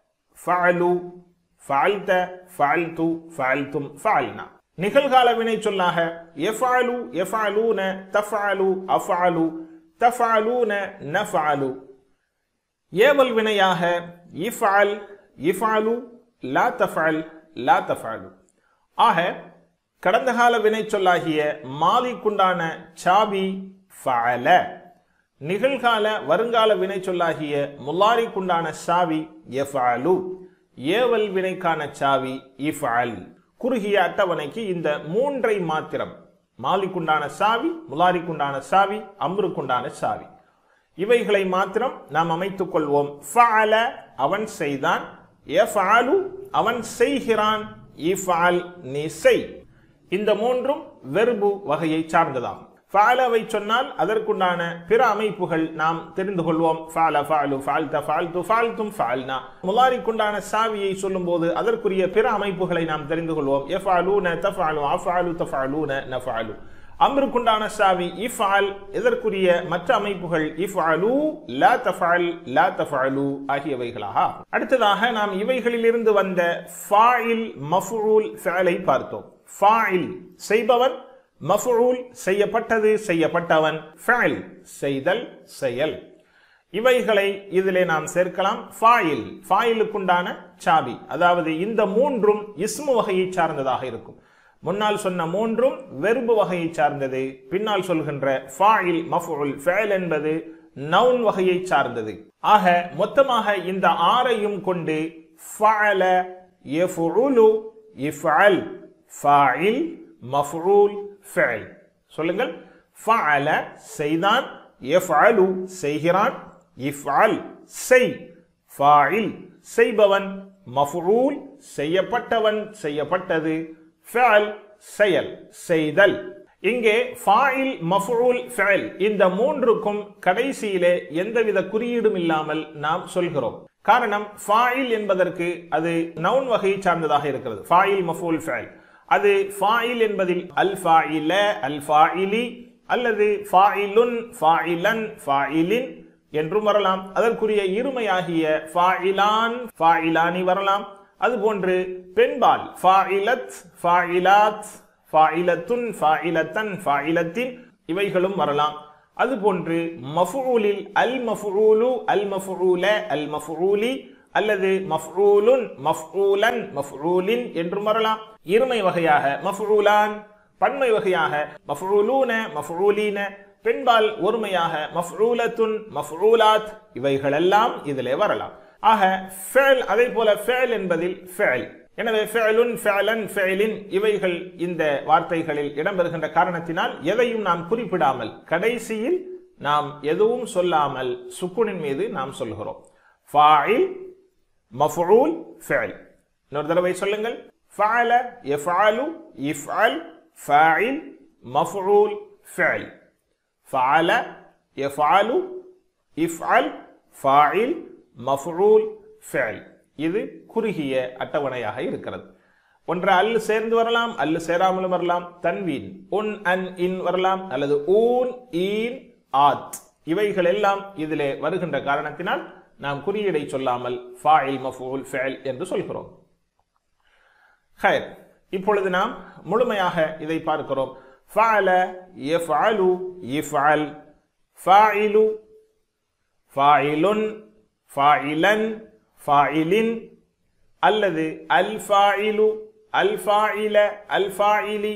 ஃபஅலு ஃபஅல்த ஃபஅல்து ஃபஅல்தும் ஃபஅல்னா நிகழ்கால வினை சொல்லாக எஃபாலு எஃபாலூன தஃபாலு அஃபாலு தஃபாலூன நஃபாலு ஏவல் வினையாக இஃபால் இஃபாலு லா தஃபால் லா தஃபாலு ஆக கடந்த கால வினை சொல்லாகிய மாலிக்குண்டான சாபி ஃபஅல நிகழ்கால வருங்கால வினை சொல்லாகிய முல்லாரிக்குண்டான சாவி எஃபாலு ஏவல் வினைக்கான சாவி இஃபால் குறுகிய அட்டவணைக்கு இந்த மூன்றை மாத்திரம் மாலிக்குண்டான சாவி முலாரிக்குண்டான சாவி அம்ருக்குண்டான சாவி இவைகளை மாத்திரம் நாம் அமைத்துக் கொள்வோம் ஃபஅல அவன் செய்தான் எஃபாலு அவன் செய்கிறான் இஃபால் நீ செய் இந்த மூன்றும் வெறுபு வகையை சார்ந்ததாகும் ஃபாலவை சொன்னால் அதற்குண்டான பிற அமைப்புகள் நாம் தெரிந்து கொள்வோம் ஃபால ஃபாலு ஃபால்த ஃபால்து ஃபால்தும் ஃபால்னா முலாரிக்குண்டான சாவியை சொல்லும்போது அதற்குரிய பிற அமைப்புகளை நாம் தெரிந்து கொள்வோம் எஃபாலூன தஃபாலு அஃபாலு தஃபாலூன நஃபாலு அம்ருக்குண்டான சாவி இஃபால் இதற்குரிய மற்ற அமைப்புகள் இஃபாலு லா தஃபால் லா தஃபாலு ஆகியவைகளாக அடுத்ததாக நாம் இவைகளிலிருந்து வந்த ஃபாயில் மஃபூல் ஃபேலை பார்த்தோம் ஃபாயில் செய்பவன் மஃபூல் செய்யப்பட்டது செய்யப்பட்டவன் ஃபைல் செய்தல் செயல் இவைகளை இதிலே நாம் சேர்க்கலாம் ஃபாயில் ஃபாயிலுக்குண்டான சாபி அதாவது இந்த மூன்றும் இஸ்மு வகையை சார்ந்ததாக இருக்கும் முன்னால் சொன்ன மூன்றும் வெறுபு வகையை சார்ந்தது பின்னால் சொல்கின்ற ஃபாயில் மஃபுல் ஃபேல் என்பது நவுன் வகையை சார்ந்தது ஆக மொத்தமாக இந்த ஆறையும் கொண்டு ஃபஅல யஃபுலு இஃப்அல் ஃபாயில் மஃபூல் ஃபேல் சொல்லுங்கள் ஃபஅல செய்தான் யஃப்அலு செய்கிறான் இஃப்அல் செய் ஃபாயில் செய்பவன் மஃபூல் செய்யப்பட்டவன் செய்யப்பட்டது ஃபஅல் செயல் செய்தல் இங்கே ஃபாயில் மஃபூல் ஃபஅல் இந்த மூன்றுக்கும் கடைசியிலே எந்தவித குறியீடும் இல்லாமல் நாம் சொல்கிறோம் காரணம் ஃபாயில் என்பதற்கு அது நவுன் வகையை சார்ந்ததாக இருக்கிறது ஃபாயில் மஃபூல் ஃபஅல் அது ஃபாயில் என்பதில் அல் ஃபாயில அல் ஃபாயிலி அல்லது ஃபாயிலுன் ஃபாயிலன் ஃபாயிலின் என்றும் வரலாம் அதற்குரிய இருமையாகிய ஃபாயிலான் ஃபாயிலானி வரலாம் அதுபோன்று பெண்பால் ஃபாயிலத் ஃபாயிலாத் ஃபாயிலத்துன் ஃபாயிலத்தன் ஃபாயிலத்தின் இவைகளும் வரலாம் அதுபோன்று மஃபூலில் அல் மஃபூலு அல் மஃபூல அல் மஃபூலி அல்லது மஃபூலுன் மஃபூலன் மஃபூலின் என்றும் வரலாம் இருமை வகையாக மஃபூலான் பன்மை வகையாக மஃபூலூன மஃபூலீன பெண்பால் ஒருமையாக மஃபூலத்துன் மஃபூலாத் இவைகளெல்லாம் இதிலே வரலாம் ஆக ஃபேல் அதே போல ஃபேல் என்பதில் ஃபேல் எனவே ஃபேலுன் ஃபேலன் ஃபேலின் இவைகள் இந்த வார்த்தைகளில் இடம்பெறுகின்ற காரணத்தினால் எதையும் நாம் குறிப்பிடாமல் கடைசியில் நாம் எதுவும் சொல்லாமல் சுக்குனின் மீது நாம் சொல்கிறோம் ஃபாயில் மஃபூல் ஃபேல் இன்னொரு தடவை சொல்லுங்கள் ஃபஅல யஃபஅலு இஃப்அல் ஃபாயில் மஃபூல் ஃபேல் ஃபஅல யஃபஅலு இஃப்அல் ஃபாயில் மஃபூல் ஃபேல் இது குறுகிய அட்டவணையாக இருக்கிறது ஒன்று அல்லு சேர்ந்து வரலாம் அல்லு சேராமலும் வரலாம் தன்வீன் உன் அன் இன் வரலாம் அல்லது ஊன் ஈன் ஆத் இவைகள் எல்லாம் இதிலே வருகின்ற காரணத்தினால் நாம் குறியீடை சொல்லாமல் ஃபாயில் மஃபூல் ஃபேல் என்று சொல்கிறோம் ஹைர் இப்பொழுது நாம் முழுமையாக இதை பார்க்கிறோம் ஃபஅல யஃபஅலு இஃப்அல் ஃபாயிலு ஃபாயிலுன் ஃபாயிலன் ஃபாயிலின் அல்லது அல் ஃபாயிலு அல் ஃபாயில அல் ஃபாயிலி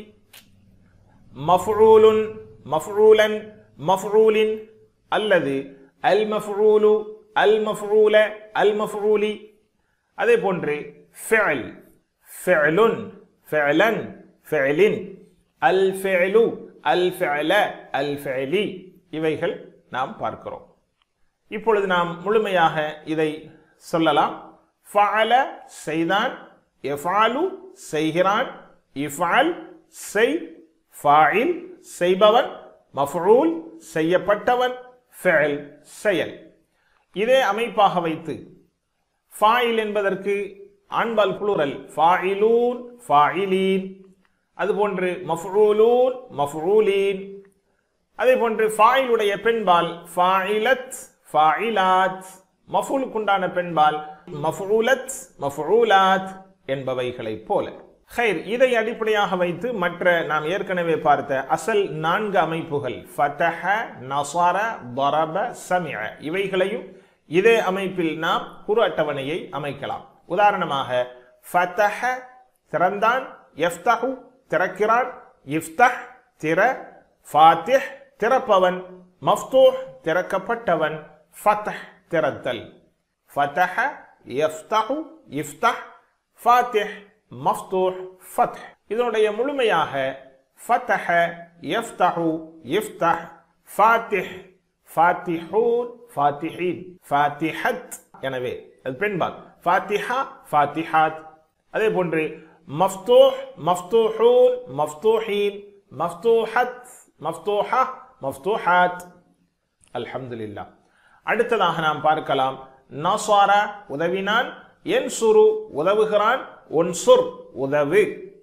மஃபூலுன் மஃபூலன் மஃபூலின் அல்லது அல் மஃபூலு அல் மஃபூல அல் மஃபூலி அதே போன்று ஃபிஅல் ஃபிஅலுன் ஃபிஅலன் ஃபிஅலின் அல் ஃபிஅலு அல் ஃபிஅல அல் ஃபிஅலி இவைகள் நாம் பார்க்கிறோம் இப்பொழுது நாம் முழுமையாக இதை சொல்லலாம் ஃபஅல செய்தான் எஃபாலு செய்கிறான் இஃபால் செய் ஃபாயில் செய்பவன் மஃபூல் செய்யப்பட்டவன் ஃபெல் செயல் இதே அமைப்பாக வைத்து ஃபாயில் என்பதற்கு ஆண்பால் புளூரல் ஃபாயிலூன் ஃபாயிலீன் அதுபோன்று மஃபூலூன் மஃபூலீன் அதே போன்று ஃபாயிலுடைய பெண்பால் ஃபாயிலத் ஃபாயிலாத் மஃபூலுக்குண்டான பெண்பால் மஃபூலத் மஃபூலாத் என்பவைகளைப் போல ஹைர் இதை அடிப்படையாக வைத்து மற்ற நாம் ஏற்கனவே பார்த்த அசல் நான்கு அமைப்புகள் ஃபதஹ நஸர தரப சமிஅ இவைகளையும் இதே அமைப்பில் நாம் குறு அட்டவணையை அமைக்கலாம் உதாரணமாக ஃபதஹ திறந்தான் எஃப்தஹு திறக்கிறான் இஃப்தஹ் திற ஃபாத்திஹ் திறப்பவன் மஃப்தூஹ் திறக்கப்பட்டவன் ஃபத்ஹ் திறத்தல் ஃபதஹ யஃப்தஹு இஃப்தஹ் ஃபாத்திஹ் மஃப்தூஹ் ஃபத்ஹ் இதனுடைய முழுமையாக ஃபதஹ யஃப்தஹு இஃப்தஹ் ஃபாத்திஹ் ஃபாத்திஹூன் ஃபாத்திஹீன் ஃபாத்திஹத் எனவே அது பெண்பால் ஃபாத்திஹா ஃபாத்திஹாத் அதே போன்று மஃப்தூஹ் மஃப்தூஹூன் மஃப்தூஹீன் மஃப்தூஹத் மஃப்தூஹா மஃப்தூஹாத் அல்ஹம்துலில்லாஹ் அடுத்ததாக நாம் பார்க்கலாம் நசார உதவினான் என் சுரு உதவுகிறான் ஒன்சுர் உதவு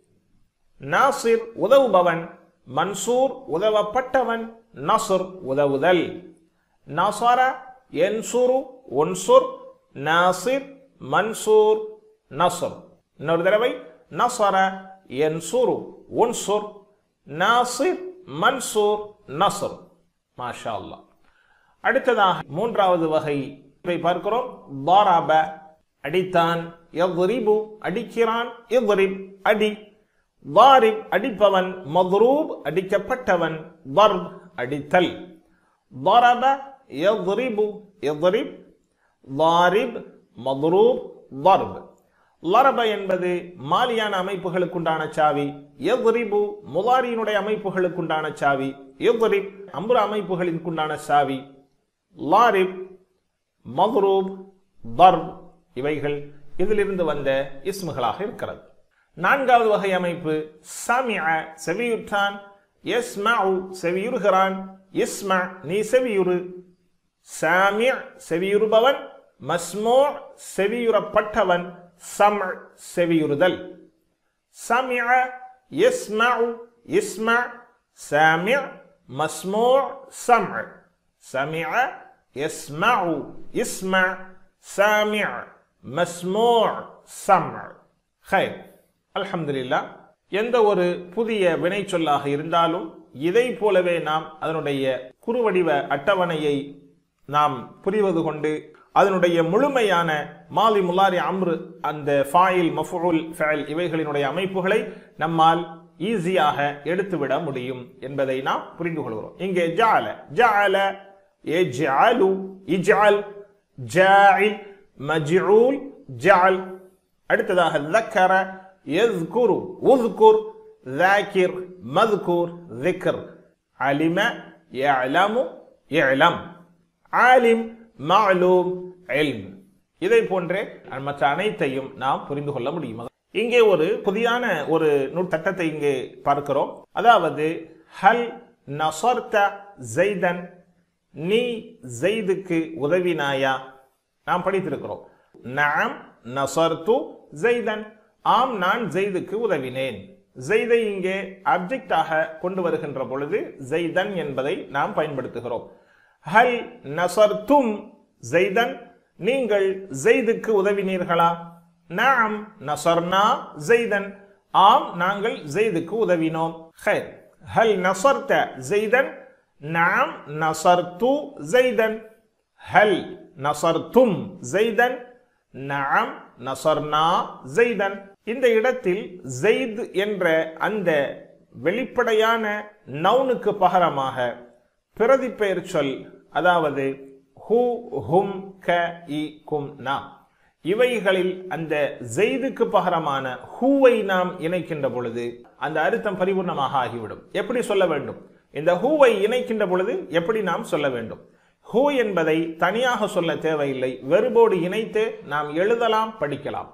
நாசிர் உதவுபவன் மன்சூர் உதவப்பட்டவன் நசுர் உதவுதல் நசார என்சுரு ஒன்சுர் நாசிர் மன்சூர் நசுர் இன்னொரு தடவை நசர என்சுரு ஒன்சுர் நாசிர் மன்சூர் நசர் மாஷா அல்லாஹ் அடுத்ததாக மூன்றாவது வகை இதை பார்க்கிறோம் பாராப அடித்தான் எவ்ரிபு அடிக்கிறான் எவ்ரிப் அடி வாரிப் அடிப்பவன் மதுரூப் அடிக்கப்பட்டவன் வர்ப் அடித்தல் ضرب يضرب يضرب ضارب مضروب ضرب லரப என்பது மாலியான அமைப்புகளுக்குண்டான சாவி எவ்ரிபு முலாரியினுடைய அமைப்புகளுக்குண்டான சாவி எவ்ரிப் அம்புர அமைப்புகளுக்குண்டான சாவி லாரிப் மதுரூப் தர்ப் இவைகள் இதிலிருந்து வந்த இஸ்முகளாக இருக்கிறது நான்காவது வகை அமைப்பு சமிஅ செவியுற்றான் எஸ்மஉ செவியுறுகிறான் இஸ்ம நீ செவியுறு சாமிய செவியுறுபவன் மஸ்மூ செவியுறப்பட்டவன் சம் செவியுறுதல் சமிஅ யஸ்மஉ இஸ்ம சாமிய மஸ்மூ சம் சமிஅ யஸ்மஉ இஸ்ம சாமிய மஸ்மூ சம் ஹைர் அல்ஹம்துலில்லாஹ் எந்த ஒரு புதிய வினை சொல்லாக இருந்தாலும் இதை போலவே நாம் அதனுடைய குறுவடிவ அட்டவணையை நாம் புரிவது கொண்டு அதனுடைய முழுமையான மாலி முலாரி அம்ரு அந்த ஃபாயில் மஃபூல் ஃபேல் இவைகளினுடைய அமைப்புகளை நம்மால் ஈஸியாக எடுத்துவிட முடியும் என்பதை நாம் புரிந்து கொள்கிறோம் இங்கே ஜால ஜால எஜ்அலு இஜ்அல் ஜாஇல் மஜ்ஊல் ஜஅல் அடுத்ததாக ذكر يذكر اذكر ذاكر مذكور ذكر علم يعلم يعلم عالم معلوم علم இதை போன்றே மற்ற அனைத்தையும் நாம் புரிந்து கொள்ள முடியும் இங்கே ஒரு புதியான ஒரு நுட்சட்டத்தை இங்கே பார்க்கிறோம் அதாவது ஹல் நசர்த ஜெய்தன் நீ ஜெய்துக்கு உதவினாயா நாம் படித்திருக்கிறோம் நாம் நசர்து ஜெய்தன் ஆம் நான் ஜெய்துக்கு உதவினேன் ஜெய்தை இங்கே அப்ஜெக்டாக கொண்டு வருகின்ற பொழுது ஜெய்தன் என்பதை நாம் பயன்படுத்துகிறோம் ஹல் நசர்தும் ஜெய்தன் நீங்கள் ஜெய்துக்கு உதவினீர்களா நாம் நசர்னா ஜெய்தன் ஆம் நாங்கள் ஜெய்துக்கு உதவினோம் ஹைர் ஹல் நசர்த ஜெய்தன் நாம் நசர்து ஜெய்தன் ஹல் நசர்தும் ஜெய்தன் நாம் நசர்னா ஜெய்தன் இந்த இடத்தில் ஜெயித் என்ற அந்த வெளிப்படையான நவுனுக்கு பகரமாக பிரதிப்பெயர் சொல் அதாவது ஹூ ஹும் க இ கும் நா இவைகளில் அந்த ஜெய்துக்கு பகரமான ஹூவை நாம் இணைக்கின்ற பொழுது அந்த அர்த்தம் பரிபூர்ணமாக ஆகிவிடும் எப்படி சொல்ல வேண்டும் இந்த ஹூவை இணைக்கின்ற பொழுது எப்படி நாம் சொல்ல வேண்டும் ஹூ என்பதை தனியாக சொல்ல தேவையில்லை வெறுபோடு இணைத்து நாம் எழுதலாம் படிக்கலாம்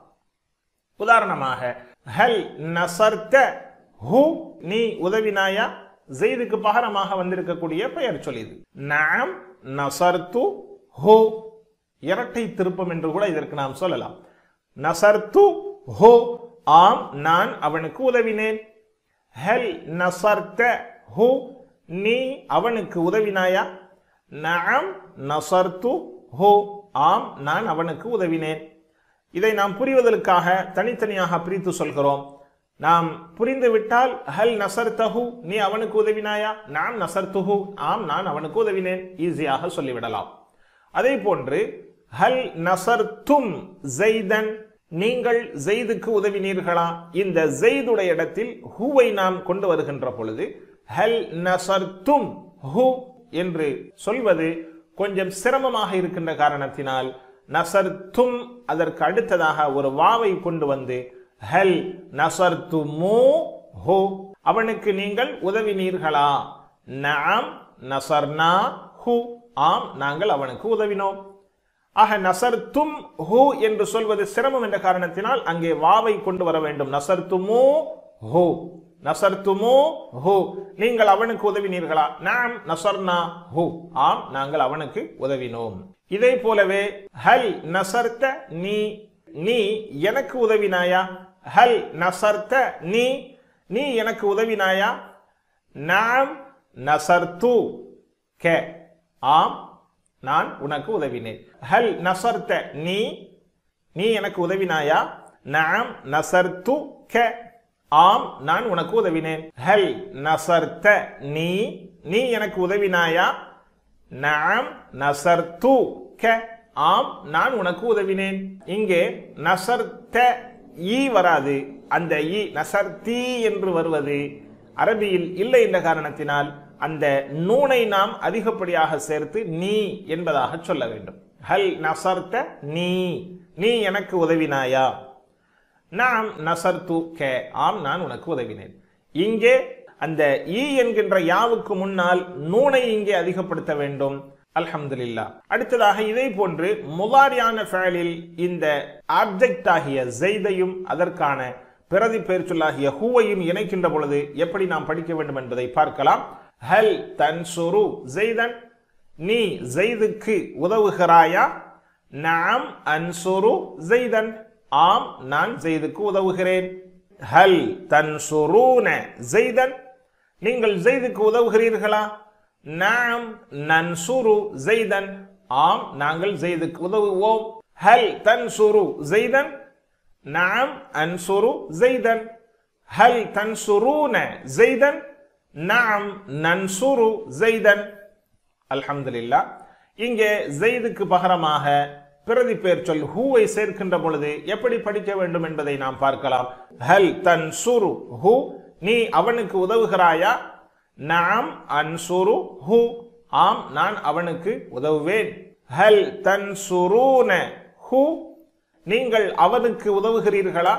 உதாரணமாக ஹல் நசர்த்த ஹூ நீ உதவினாயா ஜெய்துக்கு பகரமாக வந்திருக்கக்கூடிய பெயர் சொல்லிது நாம் நசர்த்து ஹூ இரட்டை திருப்பம் என்று கூட இதற்கு நாம் சொல்லலாம் நசர்த்து ஹூ ஆம் நான் அவனுக்கு உதவினேன் ஹல் நசர்த்த ஹூ நீ அவனுக்கு உதவினாயா நாம் நசர்த்து ஹூ ஆம் நான் அவனுக்கு உதவினேன் இதை நாம் புரிவதற்காக தனித்தனியாக பிரித்து சொல்கிறோம் நாம் புரிந்து விட்டால் ஹல் நசர்தஹு நீ அவனுக்கு உதவினாயா நாம் நசர்துஹு ஆம் நான் அவனுக்கு உதவினேன் ஈஸியாக சொல்லிவிடலாம் அதே போன்று ஹல் நசர்தும் ஜெய்தன் நீங்கள் ஜெய்துக்கு உதவினீர்களா இந்த ஜெய்துடைய இடத்தில் ஹூவை நாம் கொண்டு வருகின்ற பொழுது ஹல் நசர்தும் ஹூ என்று சொல்வது கொஞ்சம் சிரமமாக இருக்கின்ற காரணத்தினால் நசர்தும் அதற்கு அடுத்ததாக ஒரு வாவை கொண்டு வந்து ஹல் நசர்துமு ஹோ அவனுக்கு நீங்கள் உதவினீர்களா நாம் நசர்னா ஹு ஆம் நாங்கள் அவனுக்கு உதவினோம் ஆக நசர்தும் ஹூ என்று சொல்வது சிரமம் என்ற காரணத்தினால் அங்கே வாவை கொண்டு வர வேண்டும் நசர்துமு ஹூ நசர்துமு ஹூ நீங்கள் அவனுக்கு உதவினீர்களா நாம் நசர்னா ஹூ ஆம் நாங்கள் அவனுக்கு உதவினோம் இதே போலவே ஹல் நசர்த்த நீ நீ எனக்கு உதவினாயா ஹல் நசர்த்த நீ நீ எனக்கு உதவினாயா நாம் நசர்து கே ஆம் நான் உனக்கு உதவினேன் ஹல் நசர்த்த நீ நீ எனக்கு உதவினாயா நாம் நசர்து கே ஆம் நான் உனக்கு உதவினேன் ஹல் நசர்த்த நீ நீ எனக்கு உதவினாயா நாம் நசர்து க ஆம் நான் உனக்கு உதவினேன் இங்கே நசர்த்த ஈ வராது அந்த ஈ நசர்த்தி என்று வருவது அரபியில் இல்லை என்ற காரணத்தினால் அந்த நூனை நாம் அதிகப்படியாக சேர்த்து நீ என்பதாக சொல்ல வேண்டும் ஹல் நசர்த்த நீ நீ எனக்கு உதவினாயா நாம் நசர்து கே ஆம் நான் உனக்கு உதவினேன் இங்கே அந்த ஈ என்கின்ற யாவுக்கு முன்னால் நூனை இங்கே அதிகப்படுத்த வேண்டும் அல்ஹம்துலில்லா அடுத்ததாக இதை போன்று முதாரியான ஃபேலில் இந்த ஆப்ஜெக்ட் ஆகிய ஜெய்தையும் அதற்கான பிரதி பெயர் சொல்லாகிய ஹூவையும் இணைக்கின்ற பொழுது எப்படி நாம் படிக்க வேண்டும் என்பதை பார்க்கலாம் ஹல் தன்சுரு ஜெய்தன் நீ ஜெய்துக்கு உதவுகிறாயா நாம் அன்சுரு ஜெய்தன் ஆம் நான் ஜெய்துக்கு உதவுகிறேன் ஹல் தன்சுரூன ஜெய்தன் நீங்கள் ஜெய்துக்கு உதவுகிறீர்களா நாம் நன்சுரு ஜெய்தன் ஆம் நாங்கள் ஜெய்துக்கு உதவுவோம் ஹல் தன்சுரு ஜெய்தன் நாம் அன்சுரு ஜெய்தன் ஹல் தன்சுரூன ஜெய்தன் நாம் நன்சுரு ஜெய்தன் அல்ஹம்துலில்லா இங்கே ஜெய்துக்கு பகரமாக பிரதி பெயர் சொல் ஹூவை சேர்க்கின்ற பொழுது எப்படி படிக்க வேண்டும் என்பதை நாம் பார்க்கலாம் ஹல் தன் சுரு ஹூ நீ அவனுக்கு உதவுகிறாயா நாம் அன்சுரு ஹூ ஆம் நான் அவனுக்கு உதவுவேன் ஹல் தன் சுரூன ஹூ நீங்கள் அவனுக்கு உதவுகிறீர்களா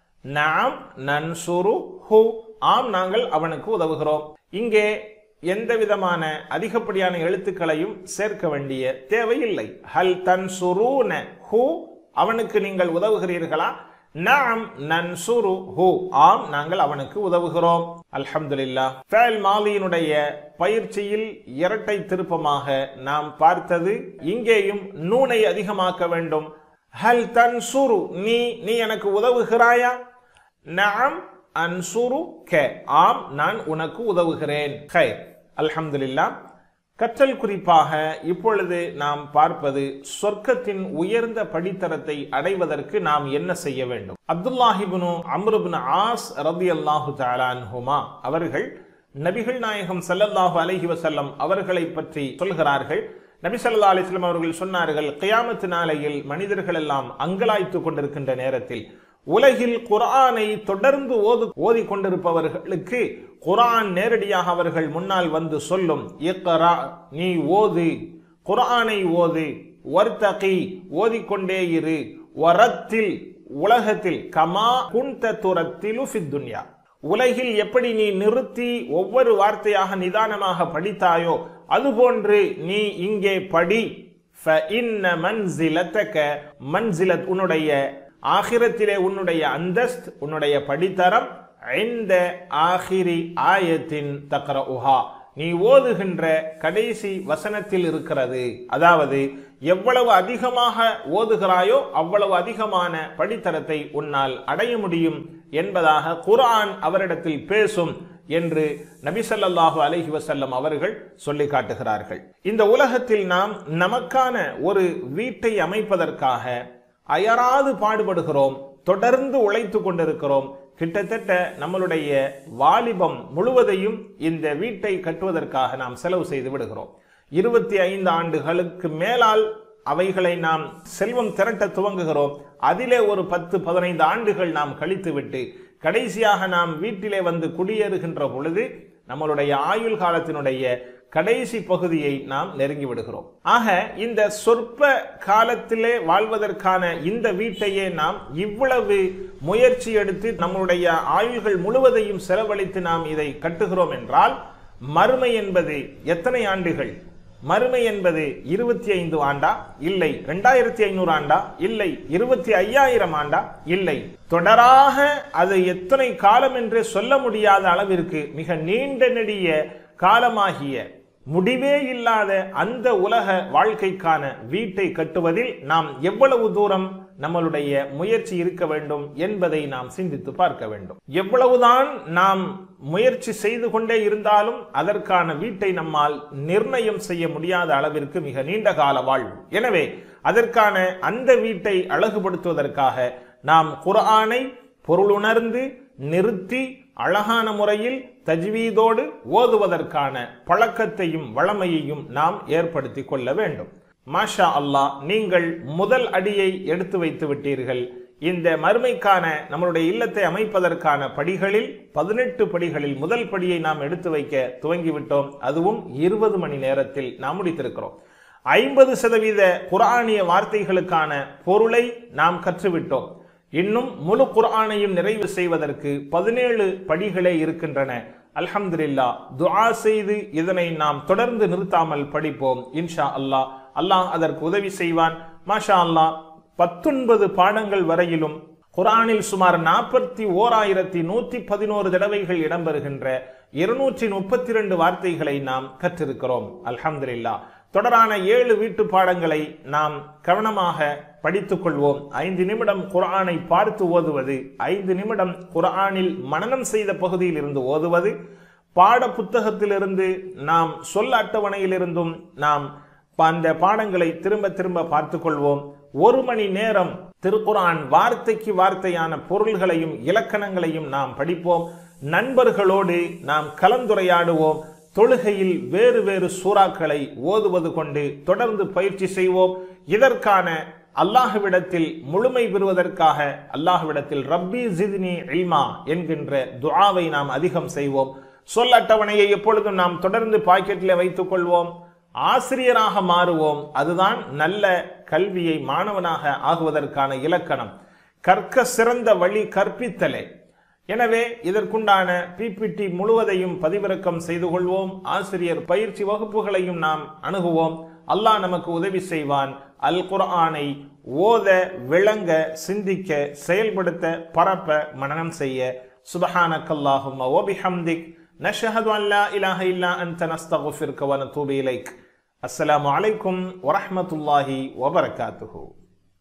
நாம் நன்சுரு ஹூ ஆம் நாங்கள் அவனுக்கு உதவுகிறோம் இங்கே எந்த விதமான அதிகப்படியான எழுத்துக்களையும் சேர்க்க வேண்டிய தேவையில்லை ஹல் தன் சுரூன ஹூ அவனுக்கு நீங்கள் உதவுகிறீர்களா நாம் நன்சுரு ஹூ ஆம் நாங்கள் அவனுக்கு உதவுகிறோம் அல்ஹம்துலில்லா ஃபேல் மாலியினுடைய பயிற்சியில் இரட்டை திருப்பமாக நாம் பார்த்தது இங்கேயும் நூனை அதிகமாக்க வேண்டும் ஹல் தன்சுரு நீ நீ எனக்கு உதவுகிறாயா நாம் அன்சுரு கே ஆம் நான் உனக்கு உதவுகிறேன் ஹை அல்ஹம்துலில்லா கற்றல் குறிப்பாக இப்பொழுது நாம் பார்ப்பது சொர்க்கத்தின் உயர்ந்த படித்தரத்தை அடைவதற்கு நாம் என்ன செய்ய வேண்டும் அப்துல்லாஹிபுனு அம்ருபின் ஆஸ் ரபி அல்லாஹு தாலான்ஹுமா அவர்கள் நபிகள் நாயகம் ஸல்லல்லாஹு அலைஹி வஸல்லம் அவர்களை பற்றி சொல்கிறார்கள் நபி ஸல்லல்லாஹு அலைஹி வஸல்லம் அவர்கள் சொன்னார்கள் கியாமத்து நாளையில் மனிதர்கள் எல்லாம் அங்கலாய்த்து கொண்டிருக்கின்ற நேரத்தில் உலகில் குர்ஆனை தொடர்ந்து ஓது ஓதி கொண்டிருப்பவர்களுக்கு குர்ஆன் நேரடியாக அவர்கள் முன்னால் வந்து சொல்லும் இக்ரா நீ ஓது குர்ஆனை ஓது வர்த்தகி ஓதிக்கொண்டே இரு வரத்தில் உலகத்தில் கமா குந்த துரத்திலு ஃபித்துன்யா உலகில் எப்படி நீ நிறுத்தி ஒவ்வொரு வார்த்தையாக நிதானமாக படித்தாயோ அதுபோன்று நீ இங்கே படி فإن منزلتك மன்சிலத் உன்னுடைய ஆகிரத்திலே உன்னுடைய அந்தஸ்த் உன்னுடைய படித்தரம் இந்த ஆகிரி ஆயத்தின் தக்ரஉஹா நீ ஓதுகின்ற கடைசி வசனத்தில் இருக்கிறது அதாவது எவ்வளவு அதிகமாக ஓதுகிறாயோ அவ்வளவு அதிகமான படித்தரத்தை உன்னால் அடைய முடியும் என்பதாக குர்ஆன் அவரிடத்தில் பேசும் என்று நபி ஸல்லல்லாஹு அலைஹி வஸல்லம் அவர்கள் சொல்லி காட்டுகிறார்கள் இந்த உலகத்தில் நாம் நமக்கான ஒரு வீட்டை அமைப்பதற்காக அயராது பாடுபடுகிறோம் தொடர்ந்து உழைத்து கொண்டிருக்கிறோம் கிட்டத்தட்ட நம்மளுடைய வாலிபம் முழுவதையும் இந்த வீட்டை கட்டுவதற்காக நாம் செலவு செய்து விடுகிறோம் இருபத்தி ஐந்து ஆண்டுகளுக்கு மேலால் அவைகளை நாம் செல்வம் திரட்ட துவங்குகிறோம் அதிலே ஒரு பத்து பதினைந்து ஆண்டுகள் நாம் கழித்துவிட்டு கடைசியாக நாம் வீட்டிலே வந்து குடியேறுகின்ற பொழுது நம்மளுடைய ஆயுள் காலத்தினுடைய கடைசி பகுதியை நாம் நெருங்கி விடுகிறோம் ஆக இந்த சொற்ப காலத்திலே வாழ்வதற்கான இந்த வீட்டையே நாம் இவ்வளவு முயற்சி எடுத்து நம்மளுடைய ஆயுள்கள் முழுவதையும் செலவழித்து நாம் இதை கட்டுகிறோம் என்றால் மறுமை என்பது எத்தனை ஆண்டுகள் மறுமை என்பது இருபத்தி ஐந்து ஆண்டா இல்லை இரண்டாயிரத்தி ஐநூறு ஆண்டா இல்லை இருபத்தி ஐயாயிரம் ஆண்டா இல்லை தொடராக அது எத்தனை காலம் என்று சொல்ல முடியாத அளவிற்கு மிக நீண்ட நெடிய காலமாகிய முடிவே இல்லாத அந்த உலக வாழ்க்கைக்கான வீட்டை கட்டுவதில் நாம் எவ்வளவு தூரம் நம்மளுடைய முயற்சி இருக்க வேண்டும் என்பதை நாம் சிந்தித்து பார்க்க வேண்டும் எவ்வளவுதான் நாம் முயற்சி செய்து கொண்டே இருந்தாலும் அதற்கான வீட்டை நம்மால் நிர்ணயம் செய்ய முடியாத அளவிற்கு மிக நீண்ட கால வாழ்வு எனவே அதற்கான அந்த வீட்டை அழகுபடுத்துவதற்காக நாம் குர்ஆனை பொருளுணர்ந்து நிறுத்தி அழகான முறையில் தஜ்வீதோடு ஓதுவதற்கான பழக்கத்தையும் வளமையையும் நாம் ஏற்படுத்திக் கொள்ள வேண்டும் மாஷா அல்லாஹ் நீங்கள் முதல் அடியை எடுத்து வைத்து விட்டீர்கள் இந்த மறுமைக்கான நம்மளுடைய இல்லத்தை அமைப்பதற்கான படிகளில் பதினெட்டு படிகளில் முதல் படியை நாம் எடுத்து வைக்க துவங்கிவிட்டோம் அதுவும் இருபது மணி நேரத்தில் நாம் முடித்திருக்கிறோம் ஐம்பது சதவீத குரானிய வார்த்தைகளுக்கான பொருளை நாம் கற்றுவிட்டோம் இன்னும் முழு குர்ஆனையும் நிறைவு செய்வதற்கு பதினேழு படிகளே இருக்கின்றன அல்ஹம்துலில்லா துஆ செய்து இதனை நாம் தொடர்ந்து நிறுத்தாமல் படிப்போம் இன்ஷா அல்லாஹ் அல்லாஹ் அதற்கு உதவி செய்வான் மாஷா அல்லாஹ் பத்தொன்பது பாடங்கள் வரையிலும் குரானில் சுமார் நாற்பத்தி ஓராயிரத்தி நூத்தி பதினோரு தடவைகள் இடம்பெறுகின்ற இருநூற்றி முப்பத்தி ரெண்டு வார்த்தைகளை நாம் கற்றிருக்கிறோம் அல்ஹம்துலில்லா தொடரான ஏழு வீட்டு பாடங்களை நாம் கவனமாக படித்துக் கொள்வோம் ஐந்து நிமிடம் குரானை பார்த்து ஓதுவது ஐந்து நிமிடம் குரானில் மனனம் செய்த பகுதியில் இருந்து ஓதுவது பாட புத்தகத்திலிருந்து நாம் சொல் அட்டவணையிலிருந்தும் நாம் அந்த பாடங்களை திரும்ப திரும்ப பார்த்து கொள்வோம் ஒரு மணி நேரம் திருக்குரான் வார்த்தைக்கு வார்த்தையான பொருள்களையும் இலக்கணங்களையும் நாம் படிப்போம் நண்பர்களோடு நாம் கலந்துரையாடுவோம் தொழுகையில் வேறு வேறு சூறாக்களை ஓதுவது கொண்டு தொடர்ந்து பயிற்சி செய்வோம் இதற்கான அல்லாஹுவிடத்தில் முழுமை பெறுவதற்காக அல்லாஹுவிடத்தில் ரப்பி ஜித்னி இல்மா என்கின்ற துஆவை நாம் அதிகம் செய்வோம் சொல் அட்டவணையை எப்பொழுதும் நாம் தொடர்ந்து பாக்கெட்டில் வைத்துக் கொள்வோம் ஆசிரியராக மாறுவோம் அதுதான் நல்ல கல்வியை மாணவனாக ஆகுவதற்கான இலக்கணம் கற்க சிறந்த வழி கற்பித்தலே எனவே இதற்குண்டான பிபிடி முழுவதையும் பதிவிறக்கம் செய்து கொள்வோம் ஆசிரியர் பயிற்சி வகுப்புகளையும் நாம் அணுகுவோம் அல்லாஹ் நமக்கு உதவி செய்வான் அல் குர்ஆனை ஓத விளங்க சிந்திக்க செயல்படுத்த பரப்ப மனனம் செய்ய சுபஹானக்கல்லாஹும்ம ஓபிஹம்திக் نشهد أن لا إله إلا أنت نستغفرك ونتوب إليك السلام عليكم ورحمة الله وبركاته